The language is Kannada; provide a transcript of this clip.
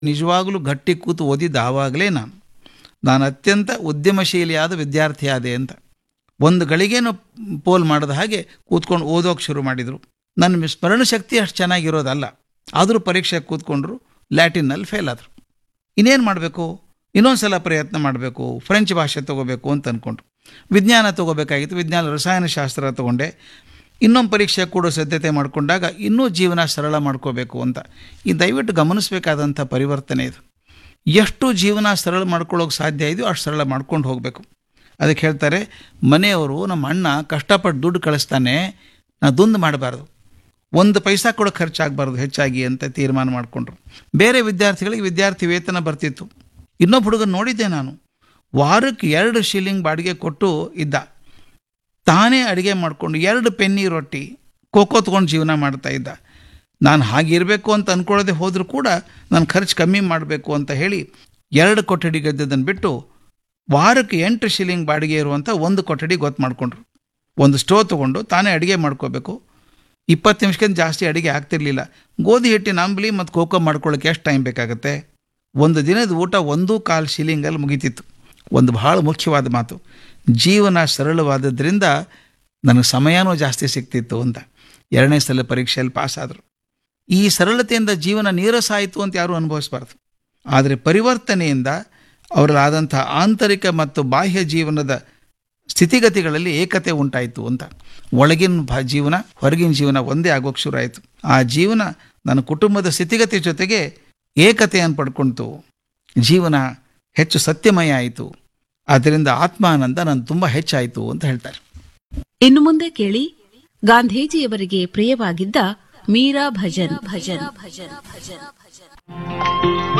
ನಿಜವಾಗಲೂ ಗಟ್ಟಿ ಕೂತು ಓದಿದ್ದು ಆವಾಗಲೇ ನಾನು ನಾನು ಅತ್ಯಂತ ಉದ್ಯಮಶೀಲಿಯಾದ ವಿದ್ಯಾರ್ಥಿ ಆದೆ ಅಂತ ಒಂದು ಗಳಿಗೆನೂ ಪೋಲ್ ಮಾಡದ ಹಾಗೆ ಕೂತ್ಕೊಂಡು ಓದೋಕೆ ಶುರು ಮಾಡಿದರು ನನ್ನ ಸ್ಮರಣ ಶಕ್ತಿ ಅಷ್ಟು ಚೆನ್ನಾಗಿರೋದಲ್ಲ ಆದರೂ ಪರೀಕ್ಷೆಗೆ ಕೂತ್ಕೊಂಡ್ರು ಲ್ಯಾಟಿನ್ನಲ್ಲಿ ಫೇಲ್ ಆದರು ಇನ್ನೇನು ಮಾಡಬೇಕು ಇನ್ನೊಂದು ಸಲ ಪ್ರಯತ್ನ ಮಾಡಬೇಕು ಫ್ರೆಂಚ್ ಭಾಷೆ ತೊಗೋಬೇಕು ಅಂತ ಅಂದ್ಕೊಂಡ್ರು ವಿಜ್ಞಾನ ತೊಗೋಬೇಕಾಗಿತ್ತು ವಿಜ್ಞಾನ ರಸಾಯನಶಾಸ್ತ್ರ ತೊಗೊಂಡೆ ಇನ್ನೊಂದು ಪರೀಕ್ಷೆ ಕೂಡ ಸಿದ್ಧತೆ ಮಾಡಿಕೊಂಡಾಗ ಇನ್ನೂ ಜೀವನ ಸರಳ ಮಾಡ್ಕೋಬೇಕು ಅಂತ ಈ ದಯವಿಟ್ಟು ಗಮನಿಸಬೇಕಾದಂಥ ಪರಿವರ್ತನೆ ಇದು ಎಷ್ಟು ಜೀವನ ಸರಳ ಮಾಡ್ಕೊಳ್ಳೋಕೆ ಸಾಧ್ಯ ಇದೆಯೋ ಅಷ್ಟು ಸರಳ ಮಾಡ್ಕೊಂಡು ಹೋಗಬೇಕು ಅದಕ್ಕೆ ಹೇಳ್ತಾರೆ ಮನೆಯವರು ನಮ್ಮ ಅಣ್ಣ ಕಷ್ಟಪಟ್ಟು ದುಡ್ಡು ಕಳಿಸ್ತಾನೆ ನಾ ದುಂದು ಮಾಡಬಾರ್ದು ಒಂದು ಪೈಸಾ ಕೂಡ ಖರ್ಚಾಗಬಾರ್ದು ಹೆಚ್ಚಾಗಿ ಅಂತ ತೀರ್ಮಾನ ಮಾಡಿಕೊಂಡ್ರು ಬೇರೆ ವಿದ್ಯಾರ್ಥಿಗಳಿಗೆ ವಿದ್ಯಾರ್ಥಿ ವೇತನ ಬರ್ತಿತ್ತು ಇನ್ನೊಬ್ಬ ಹುಡುಗನ ನೋಡಿದ್ದೆ ನಾನು ವಾರಕ್ಕೆ ಎರಡು ಶಿಲ್ಲಿಂಗ್ ಬಾಡಿಗೆ ಕೊಟ್ಟು ಇದ್ದ ತಾನೇ ಅಡುಗೆ ಮಾಡಿಕೊಂಡು ಎರಡು ಪೆನ್ನಿ ರೊಟ್ಟಿ ಕೋಕೋ ತೊಗೊಂಡು ಜೀವನ ಮಾಡ್ತಾ ಇದ್ದ ನಾನು ಹಾಗಿರಬೇಕು ಅಂತ ಅಂದ್ಕೊಳ್ಳದೆ ಹೋದರೂ ಕೂಡ ನಾನು ಖರ್ಚು ಕಮ್ಮಿ ಮಾಡಬೇಕು ಅಂತ ಹೇಳಿ ಎರಡು ಕೊಠಡಿ ಗದ್ದದನ್ನು ಬಿಟ್ಟು ವಾರಕ್ಕೆ ಎಂಟು ಶಿಲ್ಲಿಂಗ್ ಬಾಡಿಗೆ ಇರುವಂಥ ಒಂದು ಕೊಠಡಿ ಗೊತ್ತು ಮಾಡಿಕೊಂಡ್ರು ಒಂದು ಸ್ಟೋವ್ ತೊಗೊಂಡು ತಾನೇ ಅಡುಗೆ ಮಾಡ್ಕೋಬೇಕು ಇಪ್ಪತ್ತು ನಿಮಿಷಕ್ಕಿಂತ ಜಾಸ್ತಿ ಅಡುಗೆ ಆಗ್ತಿರ್ಲಿಲ್ಲ ಗೋಧಿ ಹಿಟ್ಟಿನ ಅಂಬ್ಲಿ ಮತ್ತು ಕೋಕೋ ಮಾಡ್ಕೊಳ್ಳೋಕೆ ಎಷ್ಟು ಟೈಮ್ ಬೇಕಾಗುತ್ತೆ ಒಂದು ದಿನದ ಊಟ ಒಂದೂ ಕಾಲು ಶಿಲಿಂಗಲ್ಲಿ ಮುಗಿತಿತ್ತು ಒಂದು ಬಹಳ ಮುಖ್ಯವಾದ ಮಾತು ಜೀವನ ಸರಳವಾದದ್ರಿಂದ ನನಗೆ ಸಮಯನೂ ಜಾಸ್ತಿ ಸಿಗ್ತಿತ್ತು ಅಂತ ಎರಡನೇ ಸಲ ಪರೀಕ್ಷೆಯಲ್ಲಿ ಪಾಸ್ ಆದರು ಈ ಸರಳತೆಯಿಂದ ಜೀವನ ನೀರಸ ಆಯಿತು ಅಂತ ಯಾರೂ ಅನುಭವಿಸಬಾರ್ದು ಆದರೆ ಪರಿವರ್ತನೆಯಿಂದ ಅವರಲ್ಲಾದಂಥ ಆಂತರಿಕ ಮತ್ತು ಬಾಹ್ಯ ಜೀವನದ ಸ್ಥಿತಿಗತಿಗಳಲ್ಲಿ ಏಕತೆ ಉಂಟಾಯಿತು ಅಂತ ಒಳಗಿನ ಭಾ ಜೀವನ ಹೊರಗಿನ ಜೀವನ ಒಂದೇ ಆಗೋಕ್ಕೆ ಶುರು ಆಯಿತು ಆ ಜೀವನ ನನ್ನ ಕುಟುಂಬದ ಸ್ಥಿತಿಗತಿ ಜೊತೆಗೆ ಏಕತೆಯನ್ನು ಪಡ್ಕೊಳ್ತು ಜೀವನ ಹೆಚ್ಚು ಸತ್ಯಮಯ ಆಯಿತು ಆದ್ದರಿಂದ ಆತ್ಮಾನಂದ ನಾನು ತುಂಬ ಹೆಚ್ಚಾಯಿತು ಅಂತ ಹೇಳ್ತಾರೆ ಇನ್ನು ಮುಂದೆ ಕೇಳಿ ಗಾಂಧೀಜಿಯವರಿಗೆ ಪ್ರಿಯವಾಗಿದ್ದ ಮೀರಾ ಭಜನ್ ಭಜನ್ ಭಜನ್ ಭಜನ್ ಭಜನ್